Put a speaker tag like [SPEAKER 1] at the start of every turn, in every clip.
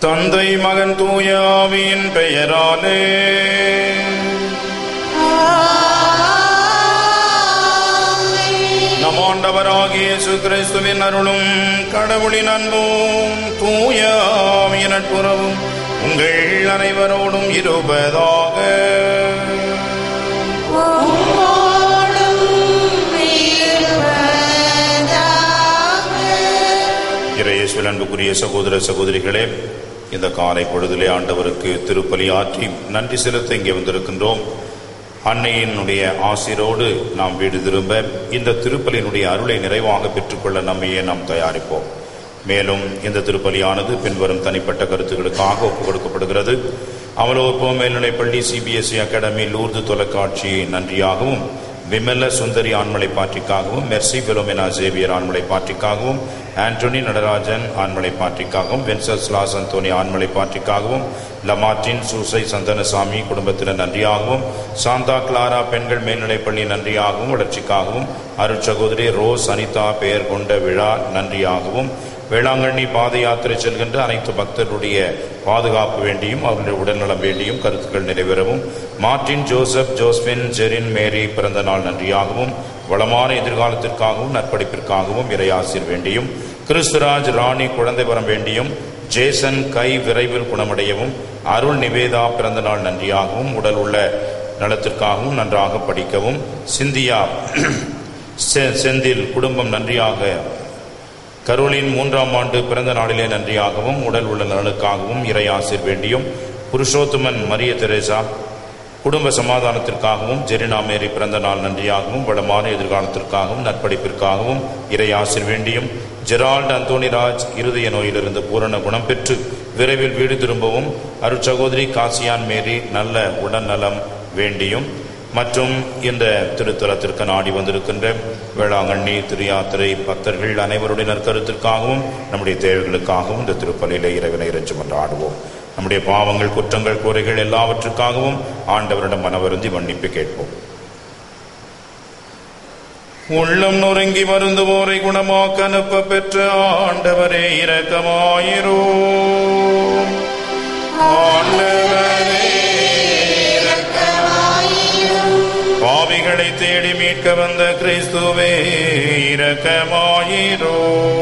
[SPEAKER 1] தந்தை மகன் தூயாவின் பெயராலே நம் ஆண்டவராகிய இயேசு கிறிஸ்துவின் அருளும் கடவுளின் அன்பும் தூயாவின் நட்புறவும் உங்கள் அனைவரோடும் இருப்பதாக இறையேசுவில் அன்புக்குரிய சகோதர சகோதரிகளே இந்த காலை பொழுதிலே ஆண்டவருக்கு திருப்பலி ஆற்றி நன்றி செலுத்த இங்கே வந்திருக்கின்றோம் அன்னையினுடைய ஆசிரோடு நாம் வீடு திரும்ப இந்த திருப்பலியினுடைய அருளை நிறைவாக பெற்றுக்கொள்ள நம்மையே நாம் தயாரிப்போம் மேலும் இந்த திருப்பலியானது பின்வரும் தனிப்பட்ட கருத்துக்களுக்காக ஒப்புக் கொடுக்கப்படுகிறது அமலோப்போ மேல்நிலைப்பள்ளி சிபிஎஸ்இ அகாடமி லூர்து தொலைக்காட்சி நன்றியாகவும் விமல சுந்தரி ஆண்மலை பாற்றிக்காகவும் மெர்சி பிலோமினா சேவியர் ஆண்மலை பாற்றிக்காகவும் ஆண்டோனி நடராஜன் ஆண்மலை பாற்றிக்காகவும் வென்சஸ் லாஸ் அந்தோனி ஆண்மலை பாற்றிக்காகவும் லமார்டின் சூசை சந்தனசாமி குடும்பத்தினர் நன்றியாகவும் சாந்தா கிளாரா பெண்கள் மேல்நிலைப்பள்ளி நன்றியாகவும் வளர்ச்சிக்காகவும் அருட்சகோதரி ரோஸ் அனிதா பெயர் கொண்ட விழா நன்றியாகவும் வேளாங்கண்ணி பாத யாத்திரை செல்கின்ற அனைத்து பக்தர்களுடைய பாதுகாப்பு வேண்டியும் அவர்களுடைய உடல்நலம் வேண்டியும் கருத்துக்கள் நிறைவேறவும் Martin Joseph Josephine Jerin Mary பிறந்த நாள் நன்றியாகவும் வளமான எதிர்காலத்திற்காகவும் நற்படிப்பிற்காகவும் இறையாசிர் வேண்டியும் கிறிஸ்துராஜ் ராணி குழந்தை வரம் வேண்டியும் ஜேசன் கை விரைவில் குணமடையவும் அருள் நிவேதா பிறந்த நாள் நன்றியாகவும் உடல் உள்ள நலத்திற்காகவும் நன்றாக படிக்கவும் சிந்தியா செ- செந்தில் குடும்பம் நன்றியாக கரோலின் மூன்றாம் ஆண்டு பிறந்த நாளிலே நன்றியாகவும் உடல் உள்ள நலனுக்காகவும் இறையாசிர் வேண்டியும் புருஷோத்தமன் மரிய தெரேசா குடும்ப சமாதானத்திற்காகவும் ஜெரினா மேரி பிறந்த நாள் நன்றியாகவும் வளமான எதிர்காலத்திற்காகவும் நற்படிப்பிற்காகவும் இறையாசிர் வேண்டியும் ஜெரால்ட் அந்தோனிராஜ் இருதய நோயிலிருந்து பூரண குணம் பெற்று விரைவில் வீடு திரும்பவும் அருட்சகோதரி காசியான் மேரி நல்ல உடல்நலம் வேண்டியும் மற்றும் இந்த திருத்தலத்திற்கு நாடி வந்திருக்கின்ற வேளாங்கண்ணி திருயாத்திரை பக்தர்கள் அனைவருடைய நற்கருத்திற்காகவும் நம்முடைய தேவைகளுக்காகவும் இந்த திருப்பலியிலே இறைவனை இறைச்சி கொண்டாடுவோம் நம்முடைய பாவங்கள் குற்றங்கள் குறைகள் எல்லாவற்றுக்காகவும் ஆண்டவரிடம் மனவருந்தி மன்னிப்பு கேட்போம் உள்ளம் நொறுங்கி வருந்துவோரை குணமாக்க அனுப்ப பெற்ற ஆண்டவரே இரக்கமாயிரோ ஆண்டவரே பாவிகளை தேடி மீட்க வந்த கிறிஸ்துவே இரக்கமாயிரோ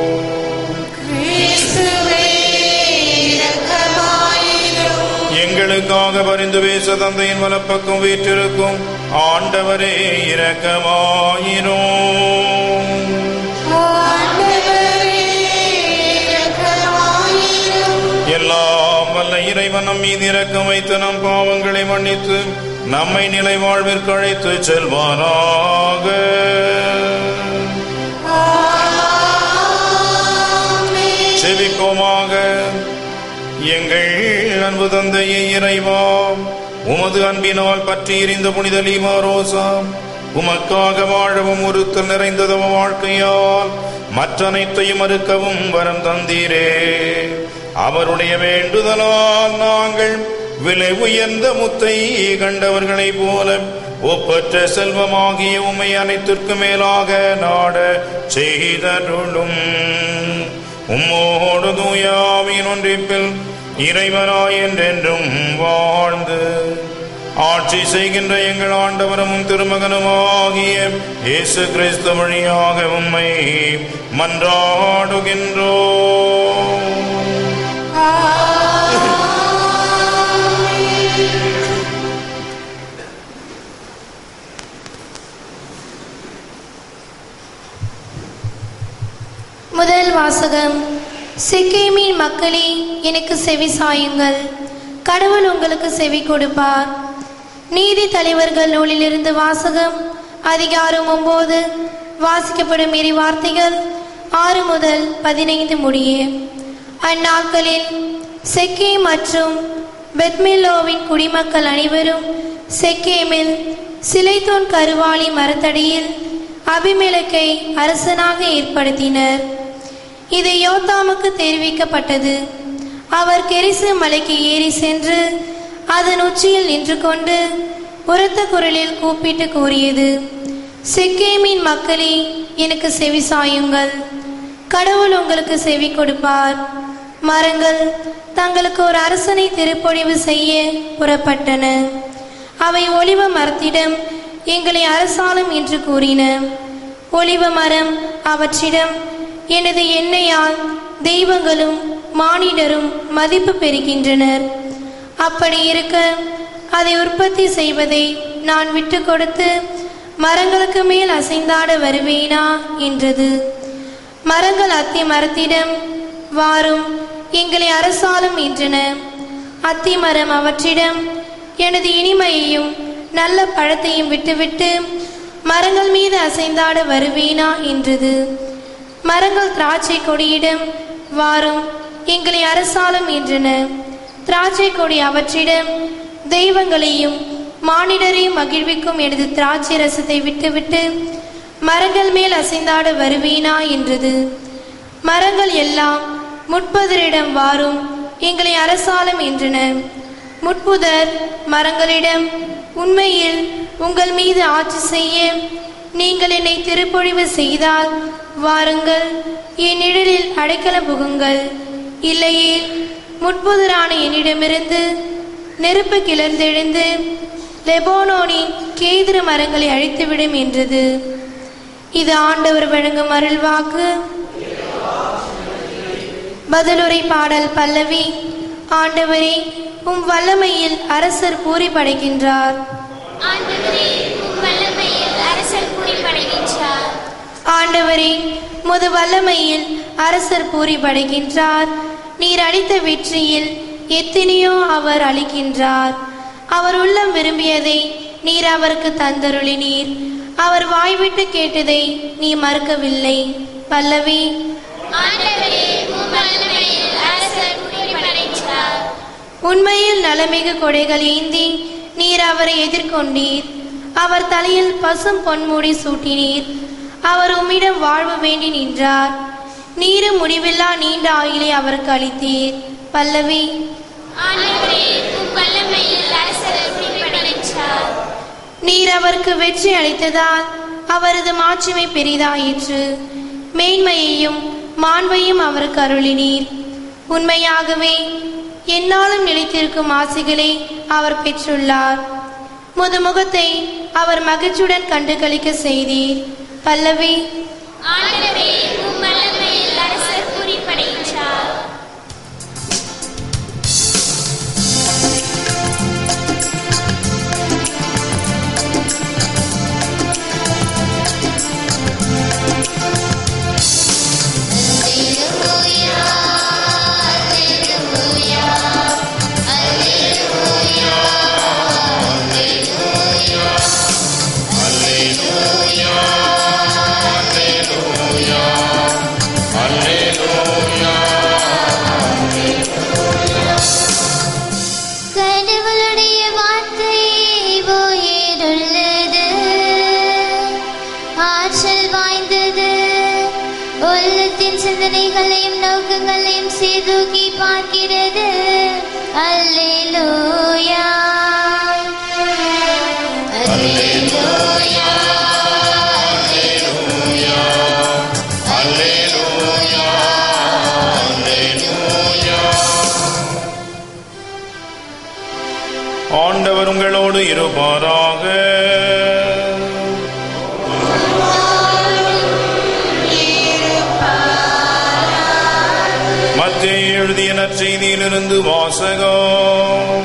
[SPEAKER 1] எங்களுக்காக பரிந்து பேச தந்தையின் வலப்பக்கம் வீற்றிருக்கும் ஆண்டவரே இரக்கமாயிரோ எல்லாம் வல்ல இறைவன் நம் மீது இரக்கம் வைத்து நம் பாவங்களை மன்னித்து நம்மை நிலை வாழ்விற்கு அழைத்து செல்வாராக செவிக்கோமாக எங்கள் அன்பு தந்தையே இறைவா உமது அன்பினால் பற்றி எறிந்த புனித லீமா ரோசா உமக்காக வாழவும் ஒருத்தல் நிறைந்ததவ வாழ்க்கையால் மற்ற அனைத்தையும் மறுக்கவும் வரம் தந்தீரே அவருடைய வேண்டுதலால் நாங்கள் விலை உயர்ந்த முத்தை கண்டவர்களைப் போல ஒப்பற்ற செல்வமாகிய உமை அனைத்திற்கு மேலாக நாட செய்தருளும் உம்மோடு தூயாவின் ஒன்றிப்பில் இறைவனாய் என்றென்றும் வாழ்ந்து ஆட்சி செய்கின்ற எங்கள் ஆண்டவரும் திருமகனுமாகிய இயேசு கிறிஸ்து வழியாக உம்மை மன்றாடுகின்றோ
[SPEAKER 2] முதல் வாசகம் சிக்கிமின் மக்களே எனக்கு செவி சாயுங்கள் கடவுள் உங்களுக்கு செவி கொடுப்பார் நீதி தலைவர்கள் நூலிலிருந்து வாசகம் அதிகாரம் ஒன்பது வாசிக்கப்படும் இறை வார்த்தைகள் ஆறு முதல் பதினைந்து முடிய அந்நாட்களில் செக்கே மற்றும் பெத்மில்லோவின் குடிமக்கள் அனைவரும் செக்கேமில் சிலைத்தோன் கருவாளி மரத்தடியில் அபிமெலக்கை அரசனாக ஏற்படுத்தினர் இது யோத்தாமுக்கு தெரிவிக்கப்பட்டது அவர் கெரிசு மலைக்கு ஏறி சென்று அதன் உச்சியில் நின்று கொண்டு உரத்த குரலில் கூப்பிட்டு கூறியது சிக்கேமின் மக்களே எனக்கு செவி சாயுங்கள் கடவுள் உங்களுக்கு செவி கொடுப்பார் மரங்கள் தங்களுக்கு ஒரு அரசனை திருப்பொழிவு செய்ய புறப்பட்டன அவை ஒலிவ மரத்திடம் எங்களை அரசாளும் என்று கூறின ஒலிவ மரம் அவற்றிடம் எனது எண்ணெயால் தெய்வங்களும் மானிடரும் மதிப்பு பெறுகின்றனர் அப்படி இருக்க அதை உற்பத்தி செய்வதை நான் விட்டு கொடுத்து மரங்களுக்கு மேல் அசைந்தாட வருவேனா என்றது மரங்கள் அத்தி மரத்திடம் வாரும் எங்களை அரசாலும் என்றன அத்தி மரம் அவற்றிடம் எனது இனிமையையும் நல்ல பழத்தையும் விட்டுவிட்டு மரங்கள் மீது அசைந்தாட வருவேனா என்றது மரங்கள் திராட்சை கொடியிடம் வாரும் எங்களை அரசாலும் என்றன திராட்சை கொடி அவற்றிடம் தெய்வங்களையும் மானிடரையும் மகிழ்விக்கும் எனது திராட்சை ரசத்தை விட்டுவிட்டு மரங்கள் மேல் அசைந்தாட வருவேனா என்றது மரங்கள் எல்லாம் முட்பதரிடம் வாரும் எங்களை அரசாலும் என்றன முட்புதர் மரங்களிடம் உண்மையில் உங்கள் மீது ஆட்சி செய்ய நீங்கள் என்னை திருப்பொழிவு செய்தால் வாருங்கள் என் நிழலில் அடைக்கல புகுங்கள் இல்லையே முட்புதரான என்னிடமிருந்து நெருப்பு கிளர்ந்தெழுந்து லெபோனோனின் கேதுரு மரங்களை அழித்துவிடும் என்றது இது ஆண்டவர் வழங்கும் அருள்வாக்கு பதிலுரை பாடல் பல்லவி ஆண்டவரே உம் வல்லமையில் அரசர் பூரி படைக்கின்றார்
[SPEAKER 3] ஆண்டவரே உம் வல்லமையில் அரசர் குறிப்படைகின்றார்
[SPEAKER 2] ஆண்டவரே முது வல்லமையில் அரசர் பூரி படைக்கின்றார் நீர் அளித்த வெற்றியில் எத்தனையோ அவர் அளிக்கின்றார் அவர் உள்ளம் விரும்பியதை நீர் அவருக்கு தந்தருளினீர் அவர் வாய்விட்டு கேட்டதை நீ மறுக்கவில்லை பல்லவி
[SPEAKER 3] ஆண்டவரே உம் வல்லமையில் அரசர் குறிப்படைகின்றார்
[SPEAKER 2] உண்மையில் நலமிகு கொடைகள் ஏந்தி நீர் அவரை எதிர்கொண்டீர் அவர் தலையில் பசும் பொன்முடி சூட்டினீர் அவர் உம்மிடம் வாழ்வு வேண்டி நின்றார் நீரும் முடிவில்லா நீண்ட ஆயுளை அவருக்கு அளித்தீர் பல்லவி
[SPEAKER 3] ஆண்டவரே உம் வல்லமையில் அரசர் குறிப்படைகின்றார்
[SPEAKER 2] நீர் அவருக்கு வெற்றி அளித்ததால் அவரது மாட்சிமை பெரிதாயிற்று மேன்மையையும் மாண்பையும் அவருக்கு அருளினீர் உண்மையாகவே என்னாலும் நிலைத்திருக்கும் ஆசைகளை அவர் பெற்றுள்ளார் முதுமுகத்தை அவர் மகிழ்ச்சியுடன் கண்டு களிக்க செய்தீர் பல்லவி
[SPEAKER 3] ஆண்டவரே உம் வல்லமையில் அரசர் குறிப்படைகின்றார்
[SPEAKER 4] கடவுளுடைய வார்த்தை உயிருள்ளது ஆற்றல் வாய்ந்தது உள்ளத்தின் சிந்தனைகளையும் நோக்கங்களையும் சீர்தூக்கி பார்க்கிறது அல்லேலூயா அல்லேலூயா
[SPEAKER 1] ஆண்டவர் உங்களோடு இருப்பாராக மத்திய எழுதிய நற்செய்தியிலிருந்து வாசகம்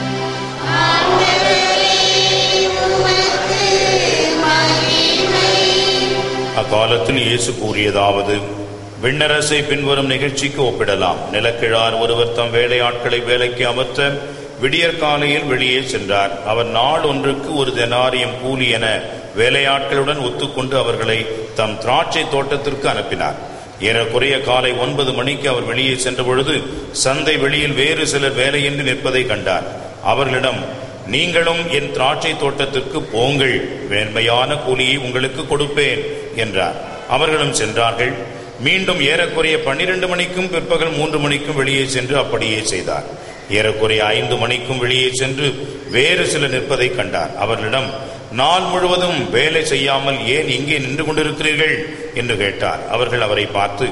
[SPEAKER 1] அக்காலத்தில் இயேசு கூறியதாவது விண்ணரசை பின்வரும் நிகழ்ச்சிக்கு ஒப்பிடலாம் நிலக்கிழார் ஒருவர் தம் வேலையாட்களை வேலைக்கு அமர்த்த விடியற் காலையில் வெளியே சென்றார் அவர் நாள் ஒன்றுக்கு ஒரு தெனாரியம் கூலி என வேலையாட்களுடன் ஒத்துக்கொண்டு அவர்களை தம் திராட்சை தோட்டத்திற்கு அனுப்பினார் ஏறக்குறைய காலை ஒன்பது மணிக்கு அவர் வெளியே சென்ற பொழுது சந்தை வெளியில் வேறு சிலர் வேலையின்றி நிற்பதை கண்டார் அவர்களிடம் நீங்களும் என் திராட்சை தோட்டத்திற்கு போங்கள் வேண்மையான கூலியை உங்களுக்கு கொடுப்பேன் என்றார் அவர்களும் சென்றார்கள் மீண்டும் ஏறக்குறைய பன்னிரண்டு மணிக்கும் பிற்பகல் மூன்று மணிக்கும் வெளியே சென்று அப்படியே செய்தார் ஏறக்குறைய ஐந்து மணிக்கும் வெளியே சென்று வேறு சிலர் நிற்பதை கண்டார் அவர்களிடம் நாள் முழுவதும் வேலை செய்யாமல் ஏன் இங்கே நின்று கொண்டிருக்கிறீர்கள் என்று கேட்டார் அவர்கள் அவரை பார்த்து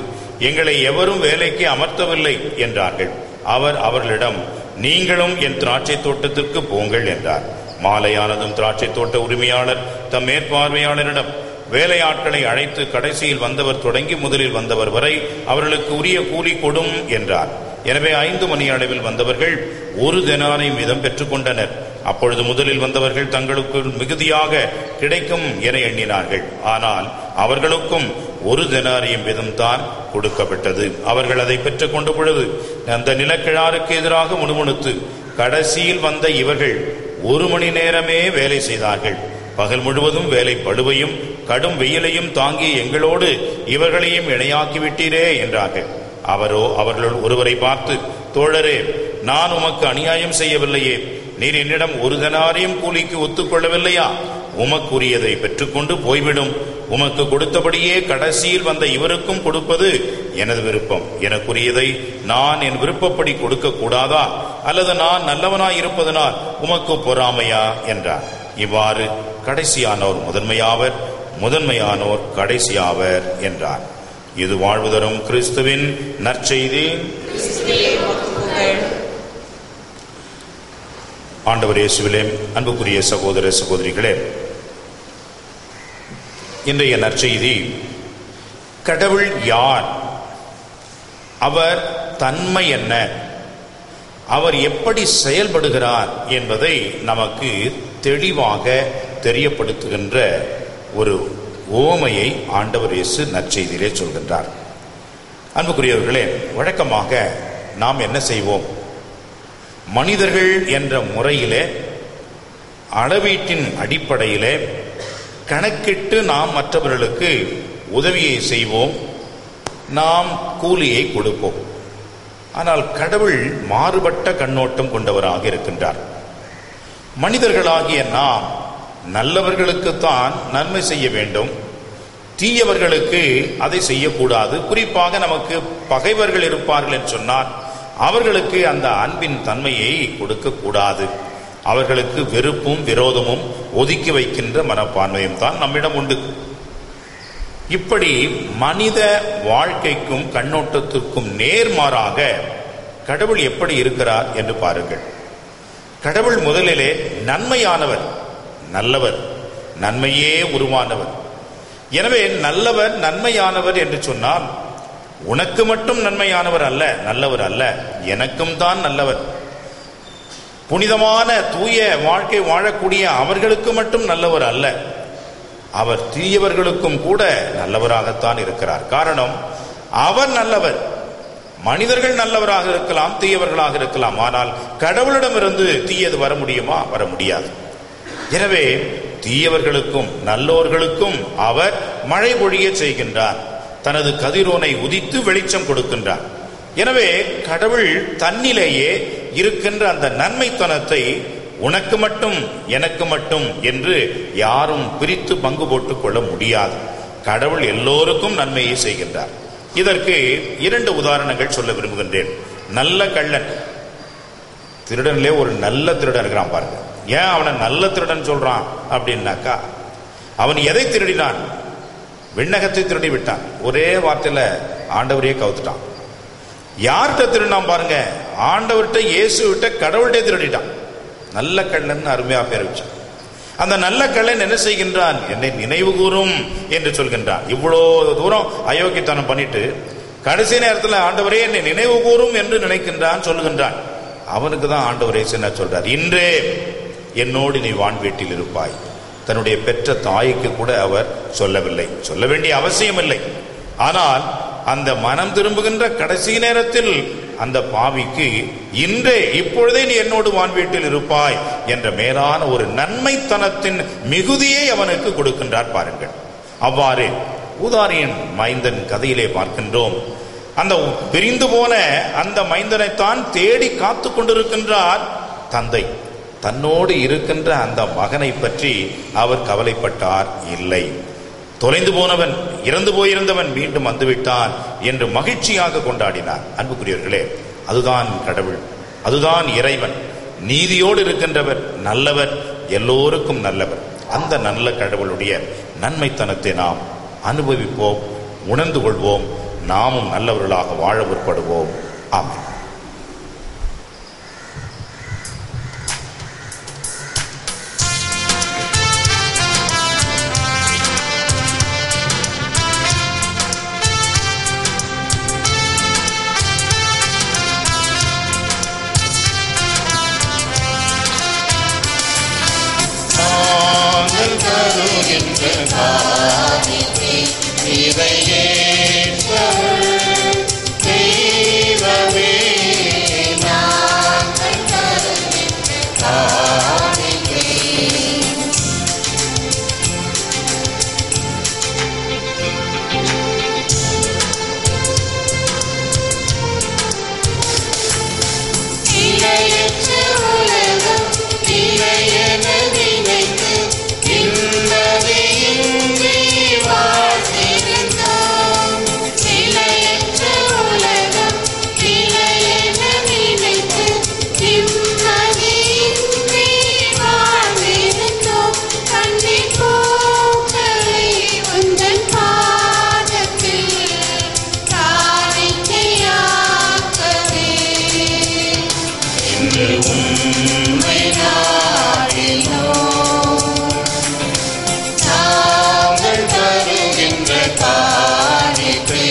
[SPEAKER 1] எங்களை எவரும் வேலைக்கு அமர்த்தவில்லை என்றார்கள் அவர் அவர்களிடம் நீங்களும் என் திராட்சை தோட்டத்திற்கு போங்கள் என்றார் மாலையானதும் திராட்சை தோட்ட உரிமையாளர் தம் மேற்பார்வையாளரிடம் வேலையாட்களை அழைத்து கடைசியில் வந்தவர் தொடங்கி முதலில் வந்தவர் வரை அவர்களுக்கு உரிய கூலி கொடும் என்றார் எனவே ஐந்து மணி அளவில் வந்தவர்கள் ஒரு தெனாரை மீதம் பெற்றுக்கொண்டனர் அப்பொழுது முதலில் வந்தவர்கள் தங்களுக்குள் மிகுதியாக கிடைக்கும் என எண்ணினார்கள் ஆனால் அவர்களுக்கும் ஒரு தெனாரியம் விதம்தான் கொடுக்கப்பட்டது அவர்கள் அதை பெற்றுக் கொண்ட பொழுது அந்த நிலக்கிழாருக்கு எதிராக முணுமுணுத்து கடைசியில் வந்த இவர்கள் ஒரு மணி நேரமே வேலை செய்தார்கள் பகல் முழுவதும் வேலை படுவையும் கடும் வெயிலையும் தாங்கி எங்களோடு இவர்களையும் இணையாக்கி விட்டீரே என்றார்கள் அவரோ அவர்கள் ஒருவரை பார்த்து தோழரே நான் உமக்கு அநியாயம் செய்யவில்லையே நீர் என்னிடம் ஒரு தனாரியம் கூலிக்கு ஒத்துக்கொள்ளவில்லையா உமக்குரியதை பெற்றுக்கொண்டு போய்விடும் உமக்கு கொடுத்தபடியே கடைசியில் வந்த இவருக்கும் கொடுப்பது எனது விருப்பம் எனக்குரியதை நான் என் விருப்பப்படி கொடுக்க கூடாதா அல்லது நான் நல்லவனாய் இருப்பதனால் உமக்கு பொறாமையா என்றார் இவ்வாறு கடைசியானோர் முதன்மையாவர் முதன்மையானோர் கடைசியாவர் என்றார் இது வாழ்வு தரும் கிறிஸ்துவின் நற்செய்தி ஆண்டவர் இயேசுவிலே அன்புக்குரிய சகோதர சகோதரிகளே இன்றைய நற்செய்தி கடவுள் யார் அவர் தன்மை என்ன அவர் எப்படி செயல்படுகிறார் என்பதை நமக்கு தெளிவாக தெரியப்படுத்துகின்ற ஒரு ஓமையை ஆண்டவர் இயேசு நற்செய்தியிலே சொல்கின்றார் அன்புக்குரியவர்களே வழக்கமாக நாம் என்ன செய்வோம் மனிதர்கள் என்ற முறையிலே அளவீட்டின் அடிப்படையிலே கணக்கிட்டு நாம் மற்றவர்களுக்கு உதவியை செய்வோம் நாம் கூலியை கொடுப்போம் ஆனால் கடவுள் மாறுபட்ட கண்ணோட்டம் கொண்டவராக இருக்கின்றார் மனிதர்களாகிய நாம் நல்லவர்களுக்குத்தான் நன்மை செய்ய வேண்டும் தீயவர்களுக்கு அதை செய்யக்கூடாது குறிப்பாக நமக்கு பகைவர்கள் இருப்பார்கள் என்று சொன்னால் அவர்களுக்கு அந்த அன்பின் தன்மையை கொடுக்க கூடாது அவர்களுக்கு வெறுப்பும் விரோதமும் ஒதுக்கி வைக்கின்ற மனப்பான்மையும் தான் நம்மிடம் உண்டு இப்படி மனித வாழ்க்கைக்கும் கண்ணோட்டத்திற்கும் நேர்மாறாக கடவுள் எப்படி இருக்கிறார் என்று பாருங்கள் கடவுள் முதலிலே நன்மையானவர் நல்லவர் நன்மையே உருவானவர் எனவே நல்லவர் நன்மையானவர் என்று சொன்னால் உனக்கு மட்டும் நன்மையானவர் அல்ல நல்லவர் அல்ல எனக்கும் தான் நல்லவர் புனிதமான தூய வாழ்க்கை வாழக்கூடிய அவர்களுக்கு மட்டும் நல்லவர் அல்ல அவர் தீயவர்களுக்கும் கூட நல்லவராகத்தான் இருக்கிறார் காரணம் அவர் நல்லவர் மனிதர்கள் நல்லவராக இருக்கலாம் தீயவர்களாக இருக்கலாம் ஆனால் கடவுளிடமிருந்து தீயது வர முடியுமா வர முடியாது எனவே தீயவர்களுக்கும் நல்லோர்களுக்கும் அவர் மழை பொழிய செய்கின்றார் தனது கதிரோனை உதித்து வெளிச்சம் கொடுக்கின்றார் எனவே கடவுள் தன்னிலேயே இருக்கின்ற அந்த நன்மைத்தனத்தை உனக்கு மட்டும் எனக்கு மட்டும் என்று யாரும் பிரித்து பங்கு போட்டுக் கொள்ள முடியாது கடவுள் எல்லோருக்கும் நன்மையை செய்கின்றார் இதற்கு இரண்டு உதாரணங்கள் சொல்ல விரும்புகின்றேன் நல்ல கள்ளன் திருடன்லே ஒரு நல்ல திருடன் இருக்கிறான் பாருங்க ஏன் அவனை நல்ல திருடன் சொல்றான் அப்படின்னாக்கா அவன் எதை திருடினான் விண்ணகத்தை திருடி விட்டான் ஒரே வார்த்தையில ஆண்டவரையே கவுத்துட்டான் யார்கிட்ட திருடினான் பாருங்க ஆண்டவர்கிட்ட இயேசு விட்ட கடவுள்கிட்ட திருடிட்டான் நல்ல கள்ளன் அருமையா பேர் வச்சான் அந்த நல்ல கள்ளன் என்ன செய்கின்றான் என்னை நினைவு கூறும் என்று சொல்கின்றான் இவ்வளோ தூரம் அயோக்கியத்தனம் பண்ணிட்டு கடைசி நேரத்தில் ஆண்டவரே என்னை நினைவு கூறும் என்று நினைக்கின்றான் சொல்லுகின்றான் அவனுக்கு தான் ஆண்டவரே என்ன சொல்றார் இன்றே என்னோடு நீ வான் வீட்டில் இருப்பாய் தன்னுடைய பெற்ற தாய்க்கு கூட அவர் சொல்லவில்லை சொல்ல வேண்டிய அவசியம் இல்லை ஆனால் அந்த மனம் திரும்புகின்ற கடைசி நேரத்தில் அந்த பாவிக்கு இன்றே இப்பொழுதே நீ என்னோடு வான் வீட்டில் இருப்பாய் என்ற மேலான ஒரு நன்மைத்தனத்தின் மிகுதியை அவனுக்கு கொடுக்கின்றார் பாருங்கள் அவ்வாறு ஊதாரியின் மைந்தன் கதையிலே பார்க்கின்றோம் அந்த பிரிந்து போன அந்த மைந்தனைத்தான் தேடி காத்து கொண்டிருக்கின்றார் தந்தை தன்னோடு இருக்கின்ற அந்த மகனை பற்றி அவர் கவலைப்பட்டார் இல்லை தொலைந்து போனவன் இறந்து போயிருந்தவன் மீண்டும் வந்துவிட்டான் என்று மகிழ்ச்சியாக கொண்டாடினார் அன்புக்குரியவர்களே அதுதான் கடவுள் அதுதான் இறைவன் நீதியோடு இருக்கின்றவர் நல்லவர் எல்லோருக்கும் நல்லவர் அந்த நல்ல கடவுளுடைய நன்மைத்தனத்தை நாம் அனுபவிப்போம் உணர்ந்து கொள்வோம் நாமும் நல்லவர்களாக வாழ முற்படுவோம் ஆமென்
[SPEAKER 5] தாங்கள் தருகின்ற காணிக்கை இதையேற்றருள் தெய்வமே நாங்கள் தருகின்ற காணிக்கை இணையற்ற உலகம் இணையென நினைத்து நிம்மதியின்றி வாழ்ந்திருந்தோம். இணையற்ற உலகம் இணையென நினைத்து நிம்மதியின்றி வாழ்ந்திருந்தோம். கண்ணீர் பூக்களை உந்தன் பாதத்தில் காணிக்கையாக்கவே இன்று உம்மை நாடினோம். தாங்கள் தருகின்ற காணிக்கை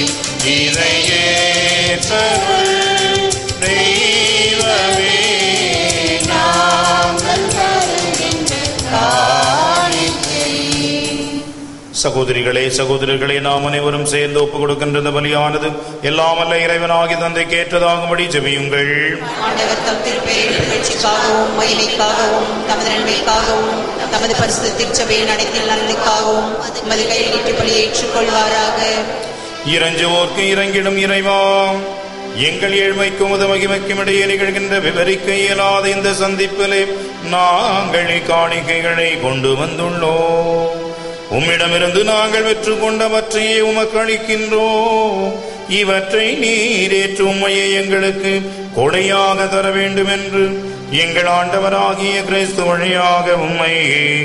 [SPEAKER 5] இதையேற்றருள் தெய்வமே நாங்கள் தருகின்ற காணிக்கை
[SPEAKER 1] சகோதரிகளே சகோதரர்களே நாம் அனைவரும் சேர்ந்து ஒப்புக் கொடுக்கின்ற இந்த பலியானது எல்லாம் அல்ல இறைவனாகி தந்தை கேட்டதாகும்படி ஜெபியுங்கள்
[SPEAKER 6] ஆண்டவர் தம் திருப்பெயரின் புகழ்ச்சிக்காகவும் மகிமைக்காகவும் தமது நன்மைக்காகவும் தமது பரிசுத்த திருச்சபையின் அனைத்தில் நன்மைக்காகவும் உமது கையில் நீட்டு பலியை ஏற்றுக்கொள்வாராக
[SPEAKER 1] இறஞ்சுவோர்க்கு இறங்கிடும் இறைவா எங்கள் ஏழ்மைக்கும் உமது மகிமைக்கும் இடையே நிகழ்கின்ற விவரிக்க இயலாத இந்த சந்திப்பிலே நாங்கள் காணிக்கைகளை கொண்டு வந்துள்ளோம் உம்மிடமிருந்து நாங்கள் வெற்று கொண்டவற்றையே உமக்கு அளிக்கின்றோம் இவற்றை நீரேற்று உம்மையை எங்களுக்கு கொடையாக தர வேண்டும் என்று எங்கள் ஆண்டவராகிய கிறிஸ்து வழியாக உம்மை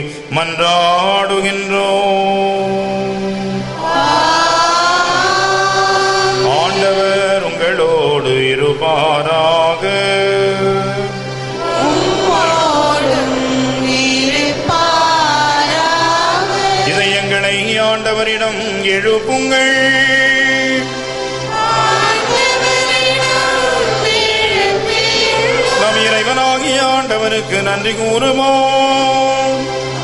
[SPEAKER 1] மன்றாடுகின்றோம் ஆண்டவர் உங்களோடு இருப்பாராக இதயங்களை ஆண்டவரிடம் எழுப்புங்கள் நம் இறைவனாகிய ஆண்டவருக்கு நன்றி கூறுவோம்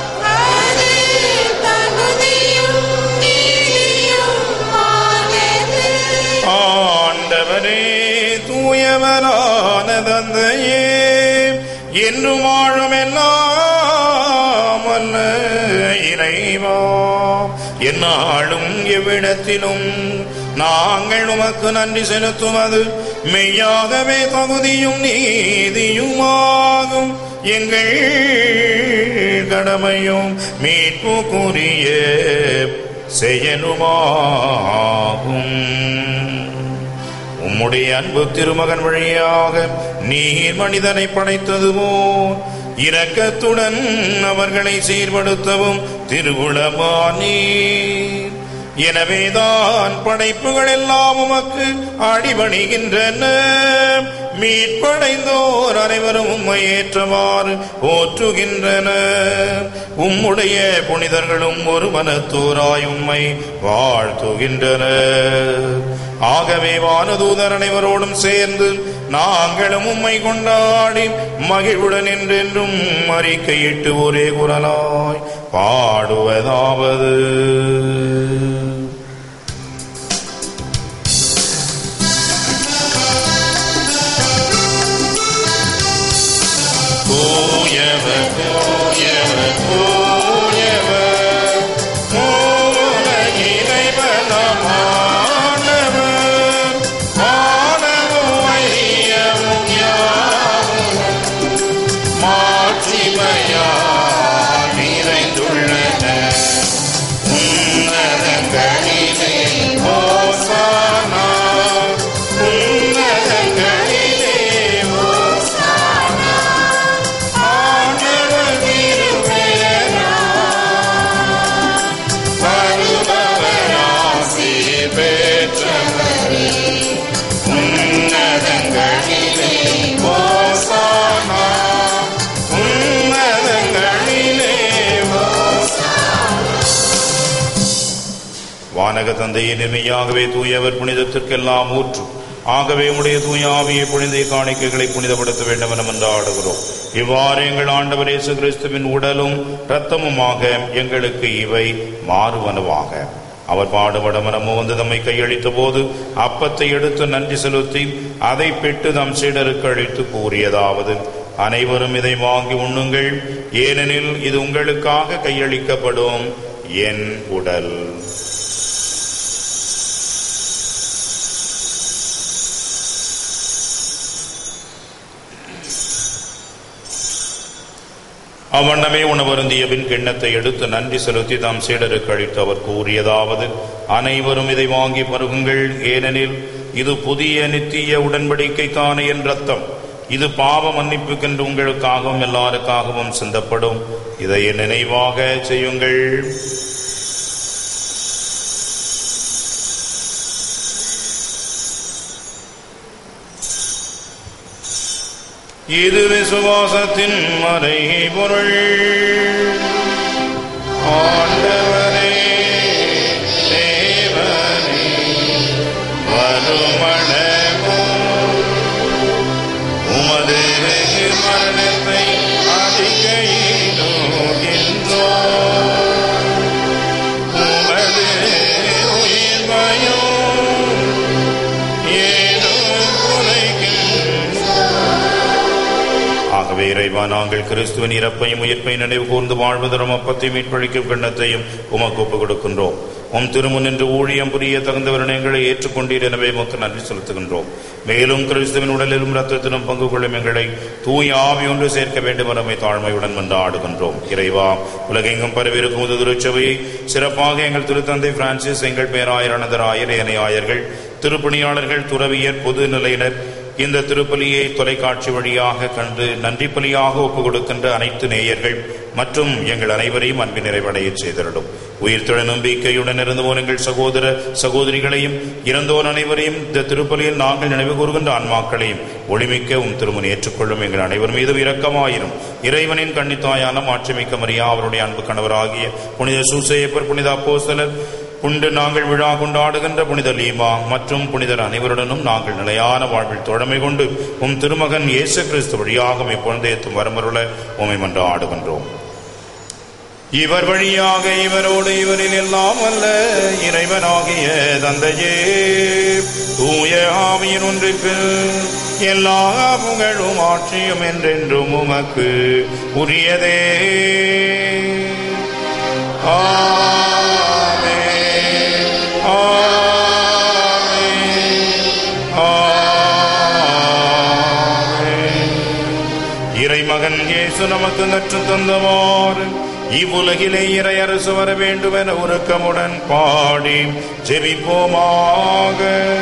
[SPEAKER 1] ஆண்டவரே தூயவரான தந்தையே என்றும் வாழும் எல்லாம் அல்ல இறைவா எந்நாளும் எவ்விடத்திலும் நாங்கள் உமக்கு நன்றி செலுத்துவது மெய்யாகவே தகுதியும் நீதியுமாகும் எங்கள் கடமையும் மீட்புக்குரிய செயலுமாகும் உம்முடைய அன்பு திருமகன் வழியாக நீர் மனிதனை படைத்ததுவோ இரக்கத்துடன் அவர்களை சீர்படுத்தவும் திருவுளமானீர் எனவேதான் படைப்புகள் எல்லாம் உமக்கு அடிபணிகின்றன மீட்படைந்தோர் அனைவரும் உம்மை ஏற்றவாறு போற்றுகின்றன உம்முடைய புனிதர்களும் ஒரு மனத்தோராய் உம்மை வாழ்த்துகின்றனர் ஆகவே வானதூதர் அனைவரோடும் சேர்ந்து நாங்களும் உம்மை கொண்டாடி மகிழ்வுடன் என்றென்றும் அறிக்கையிட்டு ஒரே குரலாய் பாடுவதாவது தூயவர் தூயவர் தூயவர் மூல இறைவனமானவர் வானமும் ஐயமும் யாவும் மாட்சிமையால் நிறைந்துள்ளன உன்னதங்களிலே ஓசானா உன்னதங்களிலே ஓசானா ஆண்டவர் வானக தந்தையை நிர்மையாகவே தூயவர் புனிதத்திற்கெல்லாம் ஊற்று ஆகவே உடைய தூய ஆவியை புனித காணிக்கைகளை புனிதப்படுத்த வேண்டும் என மன்றாடுகிறோம் இவ்வாறு எங்கள் ஆண்டவர் இயேசு கிறிஸ்துவின் உடலும் இரத்தமுமாக எங்களுக்கு இவை மாறுவனவாக அவர் பாடுபட மனமோ வந்து தம்மை கையளித்த போது அப்பத்தை எடுத்து நன்றி செலுத்தி அதை பெற்று தம் சீடருக்கு அளித்து கூறியதாவது அனைவரும் இதை வாங்கி உண்ணுங்கள் ஏனெனில் இது உங்களுக்காக கையளிக்கப்படும் என் உடல் அவ்வண்ணமே உணவருந்திய பின் கிண்ணத்தை எடுத்து நன்றி செலுத்தி தாம் சீடருக்கு அளித்து அவர் கூறியதாவது அனைவரும் இதை வாங்கி பருகுங்கள் ஏனெனில் இது புதிய நித்திய உடன்படிக்கைக்கான என் ரத்தம் இது பாவ மன்னிப்புக்கென்று உங்களுக்காகவும் எல்லாருக்காகவும் சிந்தப்படும் இதை என் நினைவாக செய்யுங்கள் இது விசுவாசத்தின் மறை பொருள் ஆண்டவரே தேவனே வருமணமோ உமது மரணத்தை அறிக்கையிடுகின்றோ உமது உயிர்வையோ ஏதோ ஆகவே இறைவா நாங்கள் கிறிஸ்துவின் இறப்பையும் உயிர்ப்பை நினைவு கூர்ந்து வாழ்வதரும் அப்பத்தை மீட்பளிக்கும் கிண்ணத்தையும் உமக்கு ஒப்புக் கொடுக்கின்றோம் உம் திருமுன் என்று ஊழியம் புரிய தகுந்தவர்கள் எங்களை ஏற்றுக்கொண்டீர் எனவே உமக்கு நன்றி செலுத்துகின்றோம் மேலும் கிறிஸ்துவின் உடலிலும் ரத்தத்திலும் பங்கு கொள்ளும் எங்களை தூய ஆவி ஒன்று சேர்க்க வேண்டும் என நம்மை தாழ்மையுடன் வந்து ஆடுகின்றோம் இறைவா உலகெங்கும் பரவிருக்கும் உது திருச்சபையை சிறப்பாக எங்கள் திருத்தந்தை பிரான்சிஸ் எங்கள் பேராயர் அனதராயர் ஏனையாயர்கள் திருப்பணியாளர்கள் துறவியர் பொது நிலையினர் இந்த திருப்பலியை தொலைக்காட்சி வழியாக கண்டு நன்றி பலியாக ஒப்புக் கொடுக்கின்ற அனைத்து நேயர்கள் மற்றும் எங்கள் அனைவரையும் அன்பு நிறைவடையச் செய்திருடும் உயிர்த்தெழ நம்பிக்கையுடன் இருந்தோர் எங்கள் சகோதர சகோதரிகளையும் இறந்தோர் அனைவரையும் இந்த திருப்பலியில் நாங்கள் நினைவு கூறுகின்ற ஆன்மாக்களையும் ஒளிமிக்க உம் திருமணி ஏற்றுக்கொள்ளும் எங்கள் அனைவர் மீதும் இரக்கமாயிரும் இறைவனின் கன்னித்தாயான மாட்சிமிக்க மரியா அவருடைய அன்பு கணவராகிய புனித சூசையப்பர் புனித அப்போஸ்தலர் புண்டு நாங்கள் விழா கொண்டாடுகின்ற புனித லீமா மற்றும் புனிதர் அனைவருடனும் நாங்கள் நிலையான வாழ்வில் தோழமை கொண்டு உம் திருமகன் இயேசு கிறிஸ்து வழியாக இப்பொழுதேத்தும் வரமருள உமை மன்றாடுகின்றோம் இவர் வழியாக இவரோடு இவரில் எல்லாம் அல்ல இறைவனாகிய தந்தையே தூய ஆவியின் ஒன்றிப்பில் எல்லா புகழும் ஆட்சியும் என்றென்றும் உமக்கு உரியதே ஆமென். ஆமென். இறைமகன் இயேசு நமக்கு நற்று தந்தவாறு இவ்வுலகிலே இறை அரசு வர வேண்டும் என உருக்கமுடன் பாடி ஜெபிப்போமாக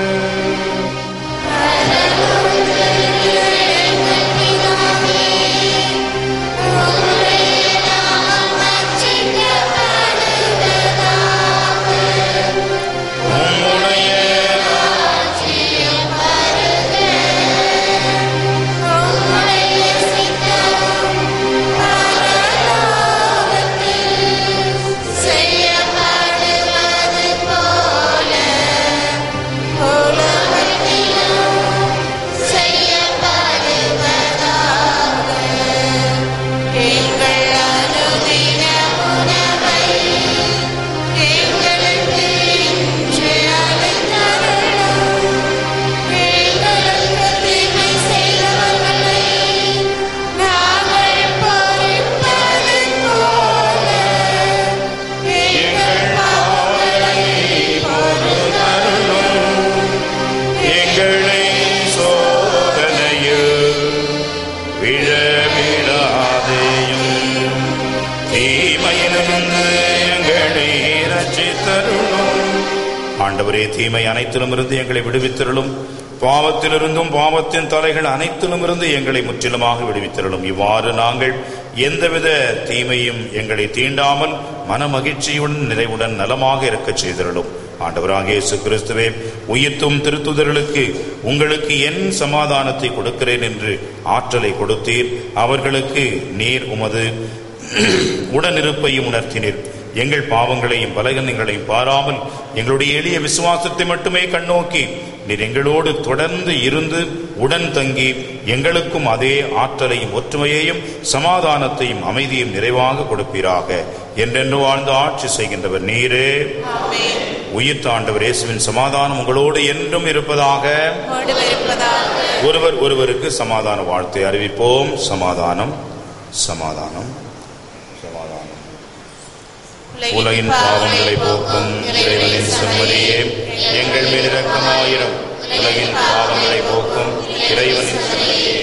[SPEAKER 1] உம்முடைய
[SPEAKER 4] செய்யப்படுவது போல
[SPEAKER 1] ஆண்டவரே தீமை அனைத்திலும் இருந்து எங்களை விடுவித்திரளும் பாவத்திலிருந்தும் பாவத்தின் தலைகள் அனைத்திலும் இருந்து எங்களை முற்றிலுமாக விடுவித்திரளும் இவ்வாறு நாங்கள் எந்தவித தீமையும் எங்களை தீண்டாமல் மன மகிழ்ச்சியுடன் நிறைவுடன் நலமாக இருக்கச் செய்திரளும் ஆண்டவராக இயேசு கிறிஸ்துவே உயிர்த்தும் திருத்துதர்களுக்கு உங்களுக்கு என் சமாதானத்தை கொடுக்கிறேன் என்று ஆற்றலை கொடுத்தீர் அவர்களுக்கு நீர் உமது உடனிருப்பையும் உணர்த்தினீர் எங்கள் பாவங்களையும் பலகீனங்களையும் பாராமல் எங்களுடைய எளிய விசுவாசத்தை மட்டுமே கண்ணோக்கி நீர் எங்களோடு தொடர்ந்து இருந்து உடன் தங்கி எங்களுக்கும் அதே ஆற்றலையும் ஒற்றுமையையும் சமாதானத்தையும் அமைதியும் நிறைவாக கொடுப்பீராக என்றென்று வாழ்ந்து ஆட்சி செய்கின்றவர் நீரே உயிர் தாண்டவர் இயேசுவின் சமாதானம் உங்களோடு என்றும் இருப்பதாக ஒருவர் ஒருவருக்கு சமாதான வாழ்த்தை அறிவிப்போம் சமாதானம் சமாதானம் சமாதானம் உலகின் பாவங்களை போக்கும் இறைவனின் செம்மறியே எங்கள் மேல் இரக்கமாயிரம் உலகின் பாவங்களை போக்கும் இறைவனின் செம்மறியே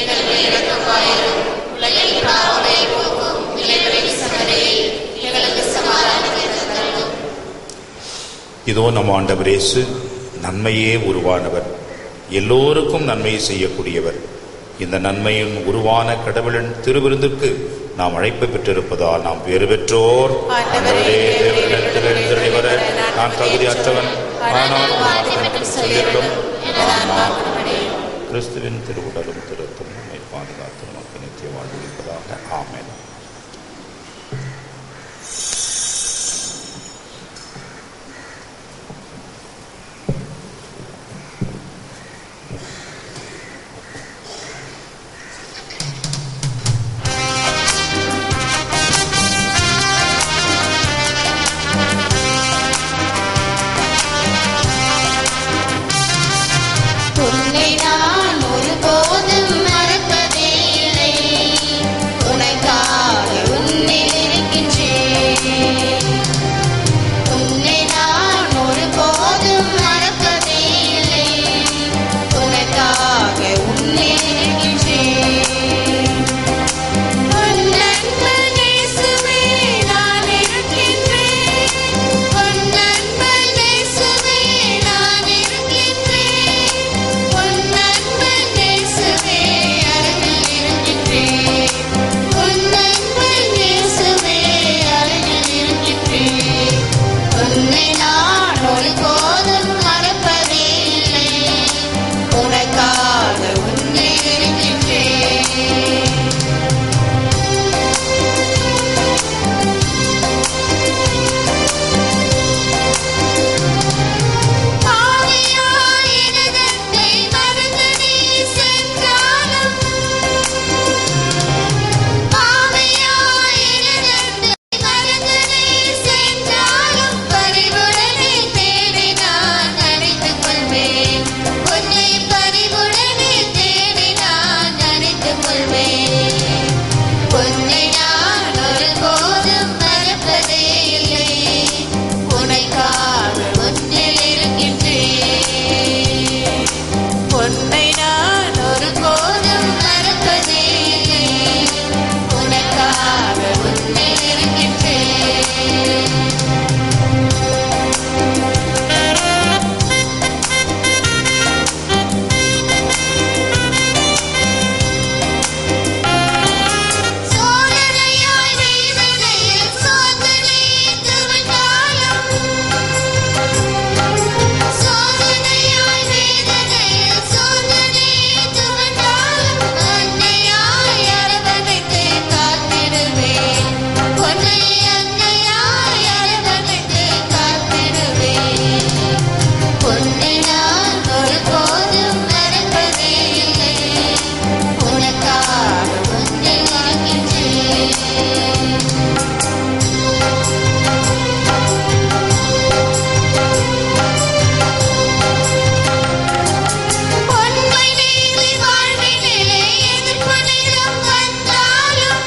[SPEAKER 1] இதோ நம் ஆண்டவர் இயேசு நன்மையே உருவானவர் எல்லோருக்கும் நன்மை செய்யக்கூடியவர் இந்த நன்மையின் உருவான கடவுளின் திருவிருந்துக்கு நாம் அழைப்பு பெற்றிருப்பதால் நாம் பேறு பெற்றோர் ஆண்டவரே தேவனிடத்தில் எழுந்தருளி வர நான் தகுதியற்றவன் ஆனால் உம் வார்த்தை எனக்கு சொல்லிவிடும் நான் கிறிஸ்துவின் திருவுடலும் திருத்தும் நம்மை பாதுகாத்து நமக்கு நித்திய வாழ்விப்பதாக ஆமென்
[SPEAKER 4] உன்னை நான் ஒருபோதும் மறப்பதே இல்லை உனக்காக உன்னில் இருக்கின்றேன் உன்னை நான் ஒருபோதும் மறப்பதே இல்லை உனக்காக உன்னில் இருக்கின்றேன் உன் நண்பன் இயேசுவே நான் இருக்கின்றேன் உன் நண்பன் இயேசுவே நான் இருக்கின்றேன் உன் நண்பன் இயேசுவே அருகில் இருக்கின்றேன் உன் நண்பன் இயேசுவே அருகில் இருக்கின்றேன் உன்னை நான் ஒருபோதும் மறப்பதே இல்லை உனக்காக உன்னை இருக்கின்றேன் பாவியாய் எனதத்தை மறந்து நீ சென்றாலும் பாவியாய் எனதத்தை மறந்து நீ சென்றாலும் பரிவுடனே தேடி நான் அணைத்துக் கொள்வேன் உன்னை பரிவுடனே தேடி நான் அணைத்துக் கொள்வேன் உன்னை நான் ஒருபோதும் மறப்பதே இல்லை உனக்காக உன்னில் இருக்கின்றேன் உன்னை நான் ஒருபோதும் மறப்பதே இல்லை உனக்காக உன்னில் இருக்கின்றேன் சோதனையாய் வேதனையில் சோதனை துவண்டாலும் சோதனையாய் வேதனையில் சோதனை துவண்டாலும் அன்னையாய் அரவணைத்து காத்திடுவேன் உன்னை அன்னையாய் அரவணைத்து காத்திடுவேன் உன்னை நான் ஒருபோதும் மறப்பதே இல்லை உனக்காக உன்னை இருக்கின்றேன் உண்மை நீதி வாழ்வினிலே எதிர்ப்பு நேரம் வந்தாலும்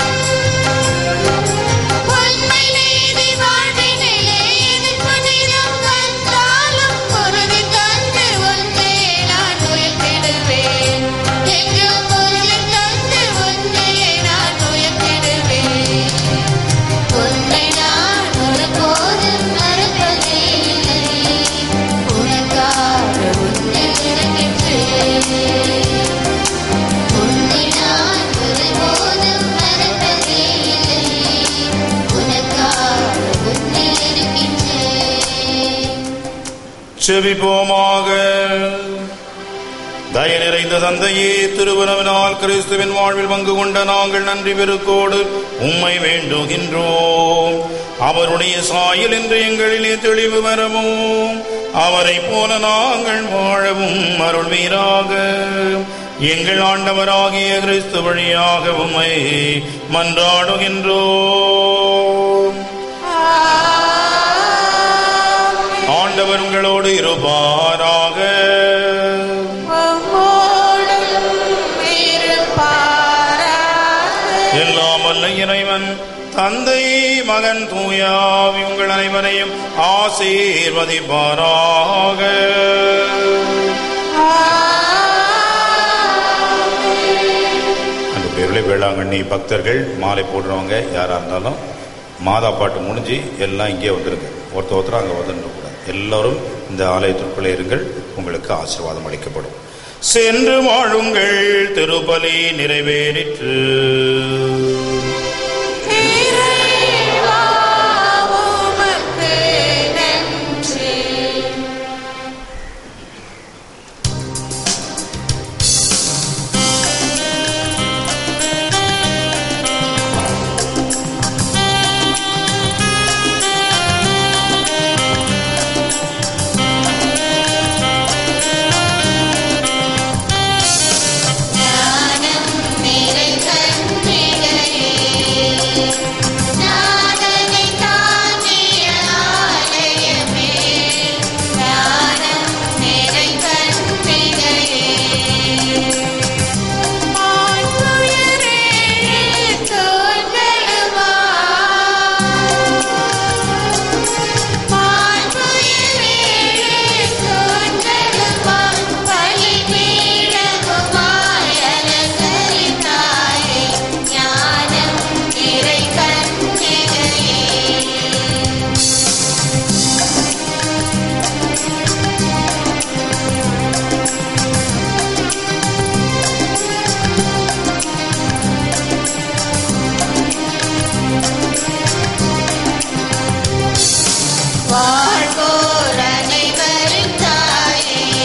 [SPEAKER 4] உண்மை நீதி வாழ்வினிலே எதிர்ப்பு நேரம் வந்தாலும் உறுதி தந்து உன்னை நான் உயர்த்திடுவேன் எங்கும் உறுதி தந்து உன்னை நான் உயர்த்திடுவேன் உன்னை நான் ஒருபோதும் மறப்பதே இல்லை உனக்காக உன்னை இருக்கின்றேன் உன்னை நான் ஒருபோதும் மறப்பதே இல்லை உனக்காக உன்னை இருக்கின்றேன்
[SPEAKER 1] செவிப்போமாக தய நிறைந்த தந்தையே திருவனவினால் கிறிஸ்துவின் வாழ்வில் பங்கு கொண்ட நாங்கள் நன்றி பெருக்கோடு உம்மை வேண்டுகின்றோம் அவருடைய சாயல் என்று எங்களிலே தெளிவு வரவும் அவரை போல நாங்கள் வாழவும் அருள்வீராக எங்கள் ஆண்டவராகிய கிறிஸ்து வழியாக உம்மை மன்றாடுகின்றோம் ஆண்டவர் உங்களோடு இருப்பாராக எல்லாம் வல்ல இறைவன் தந்தை மகன் தூயாவி உங்கள் அனைவரையும் ஆசீர்வதிப்பாராக அன்புக்குரியவர்களே வேளாங்கண்ணி பக்தர்கள் மாலை போடுறவங்க யாரா இருந்தாலும் மாதா பாட்டு முடிஞ்சு எல்லாம் இங்கே வந்துருங்க ஒருத்தர் ஒருத்தர் அங்கே வந்துடக்கூடாது எல்லாரும் இந்த ஆலயத்திற்குள்ளே இருங்கள் உங்களுக்கு ஆசீர்வாதம் அளிக்கப்படும் சென்று வாழுங்கள் திருப்பலி நிறைவேறிற்று
[SPEAKER 4] ஞானம் நிறை கண்ணிகையே நாதனை தாங்கிய ஆலயமே ஞானம் நிறை கண்ணிகையே ஆண்குயரே தோன்றலுமா ஆண்குயரே தோன்றலுமா பலிபீடமுமாய் அலங்கரித்தாயே ஞானம் நிறை கண்ணிகையே வாழ்வோர் அனைவரும் தாயே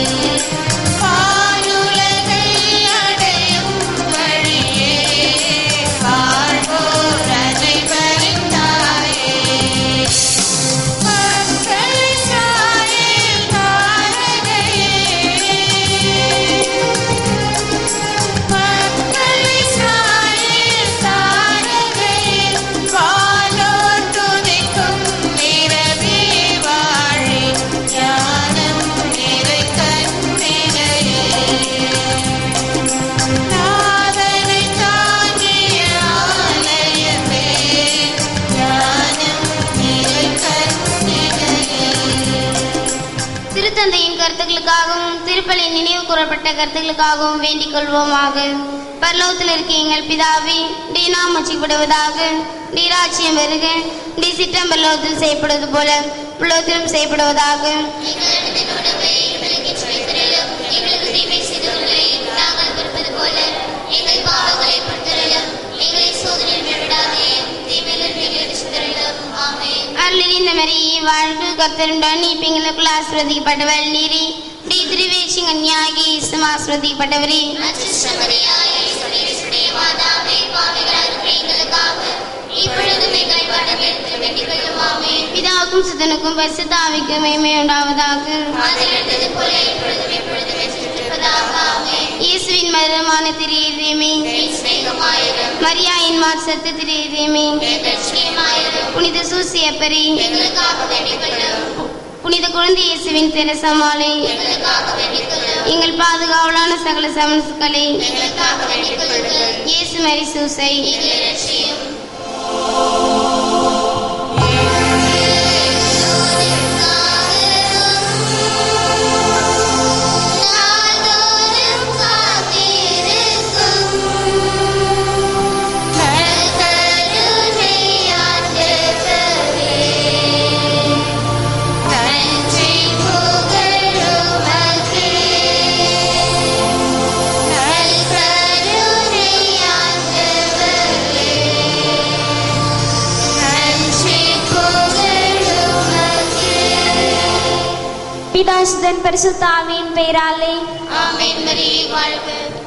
[SPEAKER 4] வானுலகை அடையும் வழியே வாழ்வோர் அனைவரும் தாயே மக்கள் சாயல் தாரகையே மக்களை சாயல் தாரகையே வானோர் துதிக்கும் நிறவே வாழி ஞானம் நிறை கண்ணிகையே நாதனை தாங்கிய ஆலயமே ஞானம் நிறை கண்ணிகையே
[SPEAKER 3] திருத்தந்தையின் கருத்துக்களுக்காகவும் திருப்பலி நினைவு கூறப்பட்ட கருத்துக்களுக்காகவும் வேண்டிக் கொள்வோமாக பரலோகத்தில் இருக்க எங்கள் பிதாவே டி நாம் மச்சிக்கப்படுவதாக டி ராட்சியம் வருக டி சிட்டம் பரலோகத்தில் செய்யப்படுவது போல புலோகத்திலும் செய்யப்படுவதாக
[SPEAKER 4] எங்களிடத்தின் உணவை எங்களுக்கு சுவைத்திரளும் எங்களுக்கு தீமை செய்தவர்களை நாங்கள் விருப்பது போல எங்கள் பாவங்களை பொறுத்தரலும் எங்களை சோதனையில் விடாதே தீமையிலிருந்து எங்களை சுத்தரலும் ஆமென்
[SPEAKER 3] அருளிந்த மரியே வாழ்வு கர்த்தருடன் நீ பெண்களுக்குள் ஆசிர்வதிக்கப்பட்டவள் நீரி டி திருவேஷி கன்யாகி இசும் ஆசிர்வதிக்கப்பட்டவரே
[SPEAKER 4] அச்சுஷ்டமரியாயே சுடைய மாதாவே பாவிகளாக இருக்கிற எங்களுக்காக இப்பொழுதும் எங்கள் வடமேற்கு வேண்டிக் கொள்ளும் ஆமென்
[SPEAKER 3] பிதாவுக்கும் சுதனுக்கும் பரிசுத்தாவிக்கும் மேன்மை உண்டாவதாக
[SPEAKER 4] அதில் இருந்தது போல இப்பொழுதும் எப்பொழுதும் இருப்பதாக ஆமென்
[SPEAKER 3] இயேசுவின் மதுரமான திரியமே
[SPEAKER 4] என் சிநேகமாயிரும்
[SPEAKER 3] மரியாயின் மார்சத்து திரியமே
[SPEAKER 4] என் லட்சியமாயிரும்
[SPEAKER 3] புனித சூசியப்பரி
[SPEAKER 4] எங்களுக்காக வேண்டிக் கொள்ளும்
[SPEAKER 3] புனித குழந்தை இயேசுவின் தெரசமாலை
[SPEAKER 4] எங்களுக்காக வேண்டிக் கொள்ளும்
[SPEAKER 3] எங்கள் பாதுகாவலான சகல சமன்ஸ்களை
[SPEAKER 4] எங்களுக்காக வேண்டிக் கொள்ளுங்கள்
[SPEAKER 3] இயேசு மரி சூசை
[SPEAKER 4] எங்களை ரட்சியும் நாள்தோறும் காத்திருக்கும் கருணை ஆண்டவரே நன்றி புகழுமக்கே கருணை ஆண்டவரே நன்றி புகழுமக்கே
[SPEAKER 3] பிதாசுதன் பரிசுத்தாவின் பெயராலே
[SPEAKER 4] ஆமென் மரியே வாழ்க